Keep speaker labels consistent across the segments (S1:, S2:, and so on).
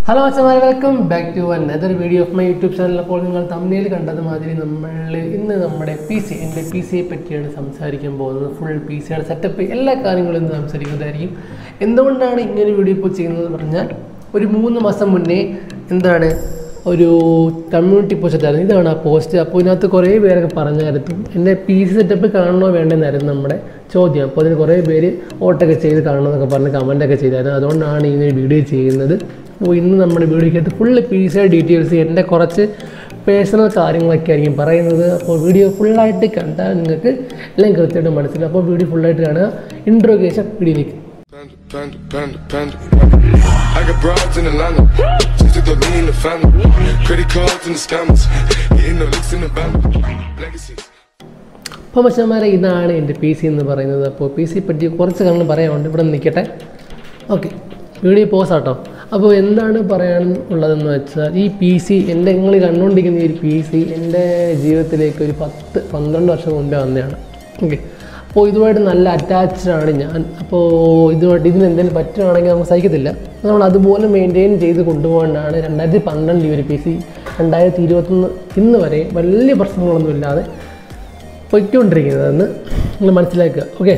S1: Hello അച്ഛന്മാരെ welcome back to another video of my YouTube channel അപ്പോൾ നിങ്ങൾ തമ്മിൽ കണ്ടത് മാതിരി നമ്മൾ ഇന്ന് നമ്മുടെ പി സി എൻ്റെ പി സിയെ പറ്റിയാണ് സംസാരിക്കാൻ പോകുന്നത് ഫുൾ പി സിയുടെ സെറ്റപ്പ് എല്ലാ കാര്യങ്ങളും ഇന്ന് സംസാരിക്കുന്നതായിരിക്കും എന്തുകൊണ്ടാണ് ഇങ്ങനെ വീഡിയോ ഇപ്പോൾ ചെയ്യുന്നത് പറഞ്ഞാൽ ഒരു മൂന്ന് മാസം മുന്നേ എന്താണ് ഒരു കമ്മ്യൂണിറ്റി പോസ്റ്റ് ആയിരുന്നു ഇതാണ് ആ പോസ്റ്റ് അപ്പോൾ ഇതിനകത്ത് കുറേ പേരൊക്കെ പറഞ്ഞായിരുന്നു എൻ്റെ പി സി സെറ്റപ്പ് കാണണോ വേണ്ടെന്നായിരുന്നു നമ്മുടെ ചോദ്യം അപ്പോൾ അതിന് കുറേ പേര് വോട്ടൊക്കെ ചെയ്ത് കാണണമെന്നൊക്കെ പറഞ്ഞ് കമൻറ്റൊക്കെ ചെയ്തായിരുന്നു അതുകൊണ്ടാണ് ഈ ഒരു വീഡിയോ ചെയ്യുന്നത് അപ്പോൾ ഇന്ന് നമ്മുടെ വീഡിയോയ്ക്കകത്ത് ഫുള്ള് പി സിയുടെ ഡീറ്റെയിൽസ് എൻ്റെ കുറച്ച് പേഴ്സണൽ കാര്യങ്ങളൊക്കെ ആയിരിക്കും പറയുന്നത് അപ്പോൾ വീഡിയോ ഫുള്ളായിട്ട് കണ്ടാൽ നിങ്ങൾക്ക് എല്ലാം കൃത്യമായിട്ട് മനസ്സിലാവും അപ്പോൾ വീഡിയോ ഫുള്ളായിട്ട് കാണുക ഇൻട്രോയ്ക്ക് ശേഷം വീഡിയോയിലേക്ക്
S2: Panda, panda, panda, panda. I got broads in Atlanta. Just took the lean in the family. Credit cards and the scammers. Hitting the licks in the band. Legacies.
S1: അപ്പോൾ മച്ചന്മാരെ ഇതാണ് എൻ്റെ പി സി എന്ന് പറയുന്നത് അപ്പോൾ പി സി പറ്റി കുറച്ച് കാര്യങ്ങൾ പറയാനുണ്ട് ഇവിടെ നിൽക്കട്ടെ ഓക്കെ വീഡിയോ പോസ് ആട്ടോ അപ്പോൾ എന്താണ് പറയാൻ ഉള്ളതെന്ന് വെച്ചാൽ ഈ പി സി എൻ്റെ നിങ്ങൾ കണ്ടുകൊണ്ടിരിക്കുന്ന ഈ ഒരു പി സി എൻ്റെ ജീവിതത്തിലേക്ക് ഒരു പത്ത് പന്ത്രണ്ട് വർഷം മുമ്പേ വന്നതാണ് ഓക്കെ അപ്പോൾ ഇതുമായിട്ട് നല്ല അറ്റാച്ച്ഡ് ആണ് ഞാൻ അപ്പോൾ ഇതുമായിട്ട് ഇതിന് എന്തെങ്കിലും പറ്റുകയാണെങ്കിൽ നമുക്ക് സഹിക്കത്തില്ല നമ്മൾ അതുപോലെ മെയിൻറ്റെയിൻ ചെയ്ത് കൊണ്ടുപോകാനാണ് രണ്ടായിരത്തി പന്ത്രണ്ടിൽ ഈ ഒരു പി സി രണ്ടായിരത്തി ഇരുപത്തൊന്ന് ഇന്ന് വരെ വലിയ പ്രശ്നങ്ങളൊന്നും ഇല്ലാതെ പൊയ്ക്കൊണ്ടിരിക്കുന്നതെന്ന് നിങ്ങൾ മനസ്സിലാക്കുക ഓക്കെ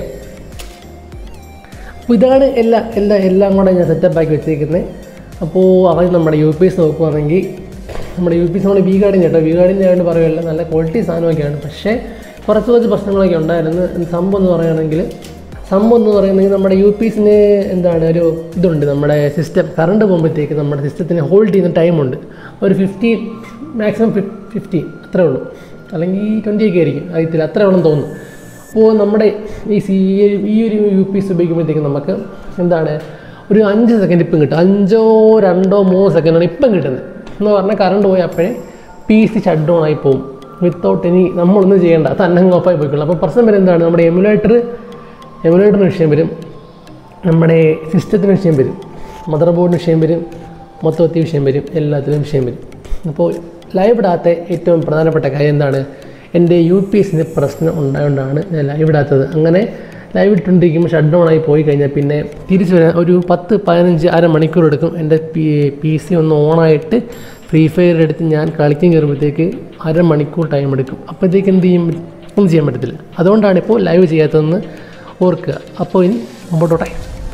S1: അപ്പോൾ ഇതാണ് എല്ലാ എല്ലാ എല്ലാം കൂടെ ഞാൻ സെറ്റപ്പ് ആക്കി വെച്ചിരിക്കുന്നത് അപ്പോൾ ആദ്യം നമ്മുടെ യു പി എസ് നോക്കുവാണെങ്കിൽ നമ്മുടെ യു പി എസ് നമ്മുടെ വി ഗാർഡിന് കേട്ടോ വി ഗാർഡിൻ്റെ ആയിട്ട് പറയുമല്ല നല്ല ക്വാളിറ്റി സാധനമൊക്കെയാണ് പക്ഷേ കുറച്ച് കുറച്ച് പ്രശ്നങ്ങളൊക്കെ ഉണ്ടായിരുന്നു സംഭവം എന്ന് പറയുകയാണെങ്കിൽ സംഭവം എന്ന് പറയുന്നത് നമ്മുടെ യു പി എസിന് എന്താണ് ഒരു ഇതുണ്ട് നമ്മുടെ സിസ്റ്റം കറണ്ട് പോകുമ്പോഴത്തേക്ക് നമ്മുടെ സിസ്റ്റത്തിന് ഹോൾഡ് ചെയ്യുന്ന ടൈമുണ്ട് ഒരു ഫിഫ്റ്റീൻ മാക്സിമം ഫിഫ്റ്റീൻ അത്രേ ഉള്ളൂ അല്ലെങ്കിൽ ട്വൻറ്റി ഒക്കെ ആയിരിക്കും അറിയത്തില്ല അത്രേ ഉള്ളൂ തോന്നുന്നു അപ്പോൾ നമ്മുടെ ഈ സി ഈ ഒരു യു പി എസ് ഉപയോഗിക്കുമ്പോഴത്തേക്കും നമുക്ക് എന്താണ് ഒരു അഞ്ച് സെക്കൻഡ് ഇപ്പം കിട്ടും അഞ്ചോ രണ്ടോ മൂന്നോ സെക്കൻഡാണ് ഇപ്പം കിട്ടുന്നത് എന്ന് പറഞ്ഞാൽ കറണ്ട് പോയി അപ്പോഴേ പി സി ഷട്ട് ഡൗൺ ആയി പോകും വിത്തൗട്ട് ഇനി നമ്മളൊന്നും ചെയ്യേണ്ട തന്നെ ഓഫായി പോയിക്കുള്ളൂ അപ്പോൾ പ്രശ്നം വരെ എന്താണ് നമ്മുടെ എമുലേറ്റർ എമുലേറ്ററിന് വിഷയം വരും നമ്മുടെ സിസ്റ്റത്തിന് വിഷയം വരും മദർ ബോർഡിന് വിഷയം വരും മൊത്തത്തിൽ വിഷയം വരും എല്ലാത്തിലും വിഷയം വരും അപ്പോൾ ലൈവ് ഇടാത്ത ഏറ്റവും പ്രധാനപ്പെട്ട കാര്യം എന്താണ് എൻ്റെ യു പി എസിന് പ്രശ്നം ഉണ്ടായതുകൊണ്ടാണ് ഞാൻ ലൈവ് ഇടാത്തത് അങ്ങനെ ലൈവ് ഇട്ടുകൊണ്ടിരിക്കുമ്പോൾ ഷട്ട് ഡൗൺ ആയി പോയി കഴിഞ്ഞാൽ പിന്നെ തിരിച്ച് വരാൻ ഒരു പത്ത് പതിനഞ്ച് അരമണിക്കൂർ എടുക്കും എൻ്റെ പി പി സി ഒന്ന് ഓണായിട്ട് ഫ്രീ ഫയർ എടുത്ത് ഞാൻ കളിക്കാൻ കയറുമ്പോഴത്തേക്ക് അരമണിക്കൂർ ടൈം എടുക്കും അപ്പോഴത്തേക്ക് എന്ത് ചെയ്യും ഒന്നും ചെയ്യാൻ പറ്റത്തില്ല അതുകൊണ്ടാണ് ഇപ്പോൾ ലൈവ് ചെയ്യാത്തതെന്ന് ഓർക്കുക അപ്പോൾ ഇനി മുമ്പോട്ടോട്ടെ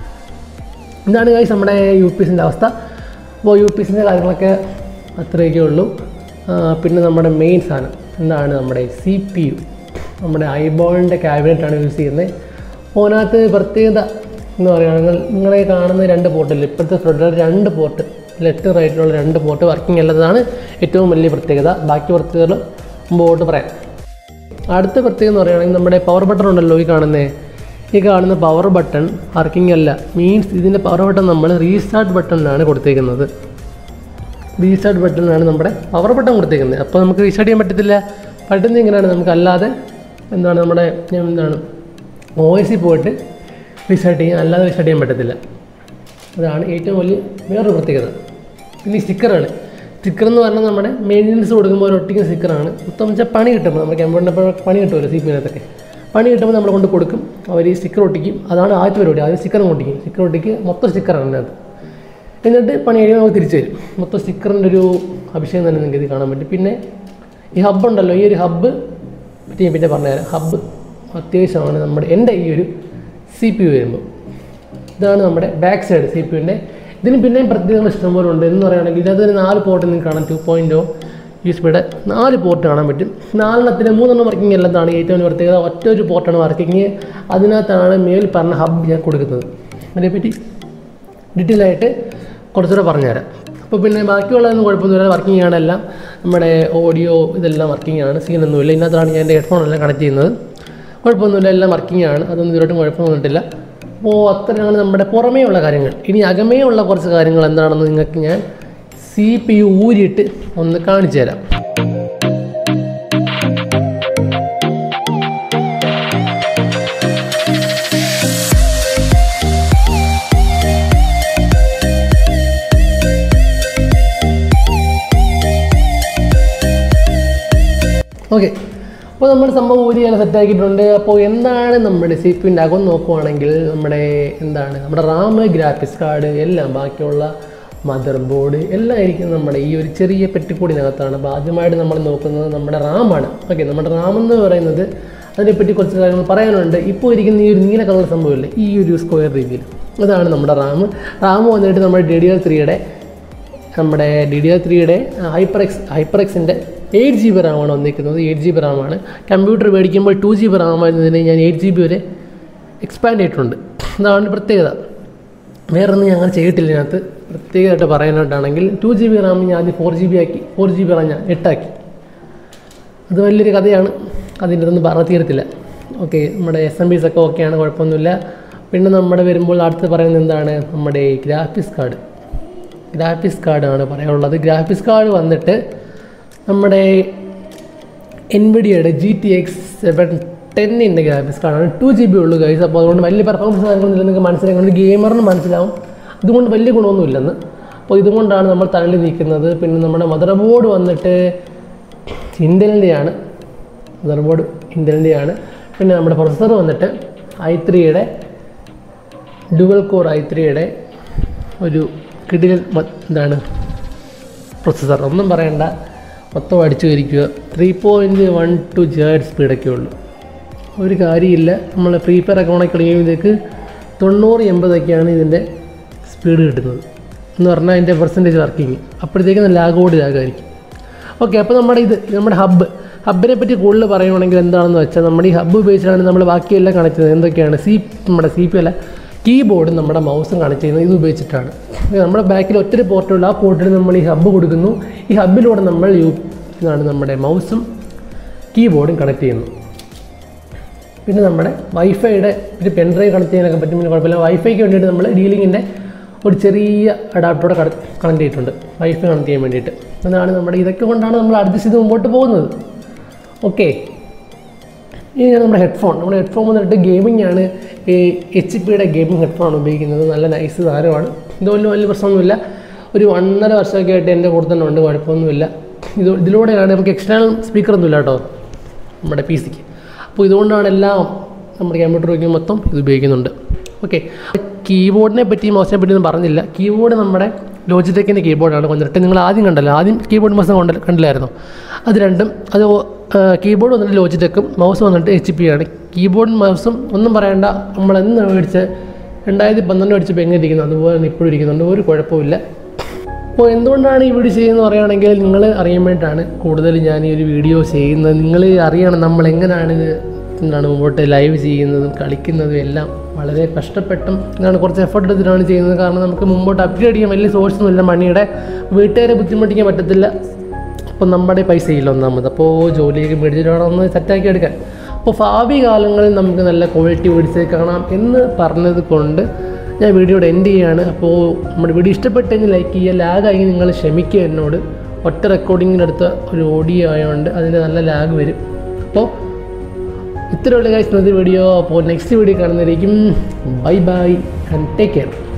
S1: ഇതാണ് കാര്യം നമ്മുടെ യു പി എസിൻ്റെ അവസ്ഥ അപ്പോൾ യു പി എസിൻ്റെ കാര്യങ്ങളൊക്കെ അത്രയൊക്കെ ഉള്ളൂ ആ, പിന്നെ നമ്മുടെ മെയിൻ സാധനം എന്താണ് നമ്മുടെ സി പി യു നമ്മുടെ ഐബോളിൻ്റെ ക്യാബിനറ്റാണ് യൂസ് ചെയ്യുന്നത് അപ്പോൾ അതിനകത്ത് പ്രത്യേകത എന്ന് പറയുകയാണെങ്കിൽ നിങ്ങളെ കാണുന്ന രണ്ട് പോർട്ടിൽ ഇപ്പോഴത്തെ ഫ്രണ്ടിൽ രണ്ട് പോർട്ട് ലെഫ്റ്റ് റൈറ്റിലുള്ള രണ്ട് പോർട്ട് വർക്കിംഗ് അല്ലാത്തതാണ് ഏറ്റവും വലിയ പ്രത്യേകത ബാക്കി പ്രത്യേകതകൾ മുമ്പോട്ട് പറയാം അടുത്ത പ്രത്യേകത എന്ന് പറയുകയാണെങ്കിൽ നമ്മുടെ പവർ ബട്ടൺ ഉണ്ടല്ലോ ഈ കാണുന്നത് ഈ കാണുന്ന പവർ ബട്ടൺ വർക്കിംഗ് അല്ല മീൻസ് ഇതിൻ്റെ പവർ ബട്ടൺ നമ്മൾ റീസ്റ്റാർട്ട് ബട്ടണിലാണ് കൊടുത്തേക്കുന്നത് റീസ്റ്റാർട്ട് ബട്ടണിലാണ് നമ്മുടെ പവർ ബട്ടൺ കൊടുത്തേക്കുന്നത് അപ്പോൾ നമുക്ക് റീസ്റ്റാർട്ട് ചെയ്യാൻ പറ്റത്തില്ല പറ്റുന്നത് എങ്ങനെയാണ് നമുക്ക് അല്ലാതെ എന്താണ് നമ്മുടെ എന്താണ് ഒ എസിൽ പോയിട്ട് റീസ്റ്റാർട്ട് ചെയ്യാൻ അല്ലാതെ റീസ്റ്റാർട്ട് ചെയ്യാൻ പറ്റത്തില്ല അതാണ് ഏറ്റവും വലിയ വേറൊരു പ്രത്യേകത പിന്നെ ഈ സ്റ്റിക്കറാണ് സ്റ്റിക്കർ എന്ന് പറഞ്ഞാൽ നമ്മുടെ മെയിൻ്റനൻസ് കൊടുക്കുമ്പോൾ ഒരു ഒട്ടിക്കുന്ന സ്റ്റിക്കറാണ് മൊത്തം വെച്ചാൽ പണി കിട്ടുമ്പോൾ നമ്മുടെ കമ്പ്യൂട്ടറിൻ്റെ പണി കിട്ടുമല്ലോ സി പിന്നകത്തൊക്കെ പണി കിട്ടുമ്പോൾ നമ്മൾ കൊണ്ട് കൊടുക്കും അവർ ഈ സ്റ്റിക്കർ ഒട്ടിക്കും അതാണ് ആദ്യത്തെ പരിപാടി ആദ്യം സ്റ്റിക്കർ ഒട്ടിക്കും സ്റ്റിക്കർ ഒട്ടിക്ക് മൊത്തം സ്റ്റിക്കറാണ് അതിനകത്ത് എന്നിട്ട് പണി കഴിയുമ്പോൾ നമുക്ക് തിരിച്ചു വരും മൊത്തം സ്റ്റിക്കറിൻ്റെ ഒരു അഭിഷേകം തന്നെ നിങ്ങൾക്ക് ഇത് കാണാൻ പറ്റും പിന്നെ ഈ ഹബ്ബ് ഉണ്ടല്ലോ ഈ ഒരു ഹബ്ബ് പറ്റി ഞാൻ പിന്നെ പറഞ്ഞുതരാം ഹബ്ബ് അത്യാവശ്യമാണ് നമ്മുടെ എൻ്റെ ഈ ഒരു സി പി യു വരുമ്പോൾ ഇതാണ് നമ്മുടെ ബാക്ക് സൈഡ് സി പി യുവിൻ്റെ ഇതിന് പിന്നെയും പ്രത്യേകത ഇഷ്ടംപോലെ ഉണ്ട് എന്ന് പറയുകയാണെങ്കിൽ ഇതിനകത്ത് ഒരു നാല് പോർട്ട് നിങ്ങൾക്ക് കാണാം ടു പോയിൻറ്റോ യു സ്പിയുടെ നാല് പോർട്ട് കാണാൻ പറ്റും നാലെണ്ണത്തിന് മൂന്നെണ്ണം വർക്കിംഗ് അല്ലാതാണ് ഏറ്റവും വലിയ പ്രത്യേകത ഒറ്റ ഒരു പോർട്ടാണ് വർക്കിംഗ് അതിനകത്താണ് മേൽ പറഞ്ഞ ഹബ്ബ് ഞാൻ കൊടുക്കുന്നത് അതിനെപ്പറ്റി ഡീറ്റെയിൽ ആയിട്ട് കുറച്ചുകൂടെ പറഞ്ഞുതരാം അപ്പോൾ പിന്നെ ബാക്കിയുള്ളതൊന്നും കുഴപ്പമൊന്നുമില്ല വർക്കിംഗ് ആണ് എല്ലാം നമ്മുടെ ഓഡിയോ ഇതെല്ലാം വർക്കിംഗ് ആണ് സീനൊന്നുമില്ല ഇതിനകത്താണ് ഞാൻ എൻ്റെ ഹെഡ്ഫോൺ എല്ലാം കണക്ട് ചെയ്യുന്നത് കുഴപ്പമൊന്നുമില്ല എല്ലാം വർക്കിംഗ് ആണ് അതൊന്നും ഇതുവരെയായിട്ടും കുഴപ്പം വന്നിട്ടില്ല അപ്പോൾ അത്രയാണ് നമ്മുടെ പുറമേ ഉള്ള കാര്യങ്ങൾ ഇനി അകമേ ഉള്ള കുറച്ച് കാര്യങ്ങൾ എന്താണെന്ന് നിങ്ങൾക്ക് ഞാൻ സി പി യു ഊരിയിട്ട് ഒന്ന് കാണിച്ചു തരാം ഓക്കെ അപ്പോൾ നമ്മൾ സംഭവം ഊരിയാണ് സെറ്റാക്കിയിട്ടുണ്ട് അപ്പോൾ എന്താണ് നമ്മുടെ സി പി യുൻ്റെ അകം നോക്കുവാണെങ്കിൽ നമ്മുടെ എന്താണ് നമ്മുടെ റാം ഗ്രാഫിക്സ് കാർഡ് എല്ലാം ബാക്കിയുള്ള മദർ ബോർഡ് എല്ലാം ഇരിക്കുന്നത് നമ്മുടെ ഈ ഒരു ചെറിയ പെട്ടിക്കൂടിനകത്താണ് അപ്പോൾ ആദ്യമായിട്ട് നമ്മൾ നോക്കുന്നത് നമ്മുടെ റാമാണ് ഓക്കെ നമ്മുടെ റാം എന്ന് പറയുന്നത് അതിനെപ്പറ്റി കുറച്ച് കാര്യങ്ങൾ പറയാനുണ്ട് ഇപ്പോൾ ഇരിക്കുന്ന ഈ ഒരു നീല കളർ സംഭവമില്ലേ ഈ ഒരു സ്ക്വയർ രീതിയിൽ അതാണ് നമ്മുടെ റാം റാം വന്നിട്ട് നമ്മുടെ ഡി ഡി ആർ ത്രീയുടെ നമ്മുടെ ഡി ഡി ആർ ത്രീയുടെ ഹൈപ്പർ എക്സ് ഹൈപ്പർ എക്സിൻ്റെ എയ്റ്റ് ജി ബി റാമാണ് വന്നിരിക്കുന്നത് എയ്റ്റ് ജി ബി റാമാണ് കമ്പ്യൂട്ടർ മേടിക്കുമ്പോൾ ടു ജി ബി റാമായിരുന്നതിന് ഞാൻ എയ്റ്റ് ജി ബി വരെ എക്സ്പാൻഡ് ചെയ്തിട്ടുണ്ട് അതാണ് പ്രത്യേകത വേറൊന്നും ഞങ്ങൾ ചെയ്തിട്ടില്ല ഇതിനകത്ത് പ്രത്യേകമായിട്ട് പറയാനായിട്ടാണെങ്കിൽ ടു ജി ബി റാം ഞാൻ ആദ്യം ഫോർ ജി ബി ആക്കി ഫോർ ജി ബി റാം ഞാൻ എട്ടാക്കി അത് വലിയൊരു കഥയാണ് അതിൻ്റെ ഇതൊന്നും പറഞ്ഞു തീരത്തില്ല ഓക്കെ നമ്മുടെ എസ് എം ബീസ് ഒക്കെ ഓക്കെയാണ് കുഴപ്പമൊന്നുമില്ല പിന്നെ നമ്മുടെ വരുമ്പോൾ അടുത്ത് പറയുന്നത് എന്താണ് നമ്മുടെ ഗ്രാഫിക്സ് കാർഡ് ഗ്രാഫിക്സ് കാർഡാണ് പറയാനുള്ളത് ഗ്രാഫിക്സ് കാർഡ് വന്നിട്ട് നമ്മുടെ എൻവിഡിയയുടെ ജി ടി എക്സ് സെവൻ ടെന്നിൻ്റെ ഗ്രാഫിക്സ് കാർഡാണ് ടു ജി ബി ഉള്ളൂ ഗൈസ് അപ്പോൾ അതുകൊണ്ട് വലിയ പെർഫോമൻസ് കാര്യങ്ങളൊന്നുമില്ല നിങ്ങൾക്ക് മനസ്സിലാക്കുന്നത് ഗെയിമറിന് മനസ്സിലാവും ഇതുകൊണ്ട് വലിയ ഗുണമൊന്നുമില്ലെന്ന് അപ്പോൾ ഇതുകൊണ്ടാണ് നമ്മൾ തള്ളി നിൽക്കുന്നത് പിന്നെ നമ്മുടെ മദർ ബോർഡ് വന്നിട്ട് ഇൻ്റലിൻ്റെയാണ് മദർ ബോർഡ് ഇൻ്റലിൻ്റെയാണ് പിന്നെ നമ്മുടെ പ്രൊസസ്സർ വന്നിട്ട് ഐ ത്രീയുടെ ഡുവൽ കോർ ഐ ത്രീയുടെ ഒരു കിടിലൻ മ- എന്താണ് പ്രൊസസ്സർ ഒന്നും പറയണ്ട മൊത്തം അടിച്ചു കയറിക്കുക ത്രീ പോയിൻറ്റ് വൺ ടു ജേഡ് സ്പീഡൊക്കെ ഉള്ളൂ ഒരു കാര്യമില്ല നമ്മൾ ഫ്രീ ഫയർ അക്കൗണ്ടൊക്കെ കളിക്കുമ്പോഴത്തേക്ക് തൊണ്ണൂറ് എൺപതൊക്കെയാണ് ഇതിൻ്റെ സ്പീഡ് കിട്ടുന്നത് എന്ന് പറഞ്ഞാൽ അതിൻ്റെ പെർസെൻറ്റേജ് വർക്കിംഗ് അപ്പോഴത്തേക്കും ലാഗോട് ലാഗായിരിക്കും ഓക്കെ അപ്പോൾ നമ്മുടെ ഇത് ഇത് നമ്മുടെ ഹബ്ബ് ഹബ്ബിനെ പറ്റി കൂടുതൽ പറയുവാണെങ്കിൽ എന്താണെന്ന് വെച്ചാൽ നമ്മുടെ ഈ ഹബ്ബ് ഉപയോഗിച്ചാണ് നമ്മൾ ബാക്കിയെല്ലാം കണക്ട് ചെയ്യുന്നത് എന്തൊക്കെയാണ് സി നമ്മുടെ സി പി അല്ല കീബോർഡും നമ്മുടെ മൗസും കണക്ട് ചെയ്യുന്നത് ഇത് ഉപയോഗിച്ചിട്ടാണ് ഇത് നമ്മുടെ ബാക്കിൽ ഒത്തിരി പോർട്ടുള്ള ആ പോർട്ടിൽ നമ്മൾ ഈ ഹബ്ബ് കൊടുക്കുന്നു ഈ ഹബ്ബിലൂടെ നമ്മൾ യു ഇതാണ് നമ്മുടെ മൗസും കീബോർഡും കണക്ട് ചെയ്യുന്നു പിന്നെ നമ്മുടെ വൈഫൈയുടെ ഒരു പെൻഡ്രൈവ് കണക്ട് ചെയ്യാനൊക്കെ പറ്റും പിന്നെ കുഴപ്പമില്ല വൈഫൈക്ക് വേണ്ടിയിട്ട് നമ്മൾ ഡീലിങ്ങിൻ്റെ ഒരു ചെറിയ അഡാപ്റ്ററോടെ കണക്ട് ചെയ്തിട്ടുണ്ട് വൈഫൈ കണക്ട് ചെയ്യാൻ വേണ്ടിയിട്ട് അതാണ് നമ്മുടെ ഇതൊക്കെ കൊണ്ടാണ് നമ്മൾ അഡ്ജസ്റ്റ് ചെയ്ത് മുമ്പോട്ട് പോകുന്നത് ഓക്കെ ഇനി നമ്മുടെ ഹെഡ്ഫോൺ നമ്മുടെ ഹെഡ്ഫോൺ വന്നിട്ട് ഗെയിമിംഗ് ആണ് ഈ എച്ച് പിയുടെ ഗെയിമിംഗ് ഹെഡ്ഫോൺ ആണ് ഉപയോഗിക്കുന്നത് നല്ല നൈസ് സാധനമാണ് ഇതുപോലെ വലിയ പ്രശ്നമൊന്നുമില്ല ഒരു ഒന്നര വർഷമൊക്കെ ആയിട്ട് എൻ്റെ കൂടെ തന്നെ ഉണ്ട് കുഴപ്പമൊന്നുമില്ല ഇത് ഇതിലൂടെയാണ് നമുക്ക് എക്സ്റ്റേണൽ സ്പീക്കറൊന്നും ഇല്ല കേട്ടോ നമ്മുടെ പി സിക്ക് അപ്പോൾ ഇതുകൊണ്ടാണ് എല്ലാം നമ്മുടെ കമ്പ്യൂട്ടർ ഉപയോഗിക്കുമ്പോൾ മൊത്തം ഇത് ഉപയോഗിക്കുന്നുണ്ട് ഓക്കെ കീബോർഡിനെ പറ്റി മൗസിനെ പറ്റി ഒന്നും പറഞ്ഞില്ല കീബോർഡ് നമ്മുടെ ലോജിടെക്കിൻ്റെ കീബോർഡാണ് വന്നിട്ട് നിങ്ങൾ ആദ്യം കണ്ടല്ലോ ആദ്യം കീബോർഡ് മൗസ് കൊണ്ട് കണ്ടില്ലായിരുന്നു അത് രണ്ടും അത് കീബോർഡ് വന്നിട്ട് ലോജിടെക്കും മൗസ് വന്നിട്ട് എച്ച് പി ആണ് കീബോർഡും മൗസും ഒന്നും പറയണ്ട നമ്മൾ എന്ന് മേടിച്ച് രണ്ടായിരത്തി പന്ത്രണ്ട് മേടിച്ചപ്പോൾ എങ്ങനെ ഇരിക്കുന്നു അതുപോലെ തന്നെ ഇപ്പോഴും ഇരിക്കുന്നുണ്ട് ഒരു കുഴപ്പമില്ല അപ്പോൾ എന്തുകൊണ്ടാണ് ഈ വീഡിയോ ചെയ്യുന്നത് പറയുകയാണെങ്കിൽ നിങ്ങൾ അറിയാൻ വേണ്ടിയിട്ടാണ് കൂടുതൽ ഞാൻ ഈ ഒരു വീഡിയോ ചെയ്യുന്നത് നിങ്ങൾ അറിയണം നമ്മൾ എങ്ങനെയാണ് ഇത് എന്താണ് മുമ്പോട്ട് ലൈവ് ചെയ്യുന്നതും കളിക്കുന്നതും എല്ലാം വളരെ കഷ്ടപ്പെട്ടും ഇതാണ് കുറച്ച് എഫർട്ട് എടുത്തിട്ടാണ് ചെയ്യുന്നത് കാരണം നമുക്ക് മുമ്പോട്ട് അപ്ഗ്രേഡ് ചെയ്യാൻ വലിയ സോഴ്സ് ഒന്നുമില്ല മണിയുടെ വീട്ടുകാരെ ബുദ്ധിമുട്ടിക്കാൻ പറ്റത്തില്ല അപ്പോൾ നമ്മുടെ പൈസ ഇല്ല ഒന്നാമത് അപ്പോൾ ജോലിയൊക്കെ മേടിച്ചിട്ട് വേണം ഒന്ന് സെറ്റാക്കി എടുക്കാൻ അപ്പോൾ ഭാവി കാലങ്ങളിൽ നമുക്ക് നല്ല ക്വാളിറ്റി വീഡിയോസ് കാണാം എന്ന് പറഞ്ഞത് കൊണ്ട് ഞാൻ വീഡിയോയുടെ എൻഡ് ചെയ്യാണ് അപ്പോൾ നമ്മുടെ വീഡിയോ ഇഷ്ടപ്പെട്ടെങ്കിൽ ലൈക്ക് ചെയ്യുക ലാഗായി നിങ്ങൾ ക്ഷമിക്കുക എന്നോട് ഒറ്റ റെക്കോർഡിങ്ങിനെടുത്ത ഒരു ഓഡിയോ ആയതുകൊണ്ട് അതിന് നല്ല ലാഗ് വരും അപ്പോൾ ഇത്രയുള്ള കാര്യം ഇന്നത്തെ വീഡിയോ അപ്പോൾ നെക്സ്റ്റ് വീഡിയോ കാണുന്നതായിരിക്കും bye bye and take care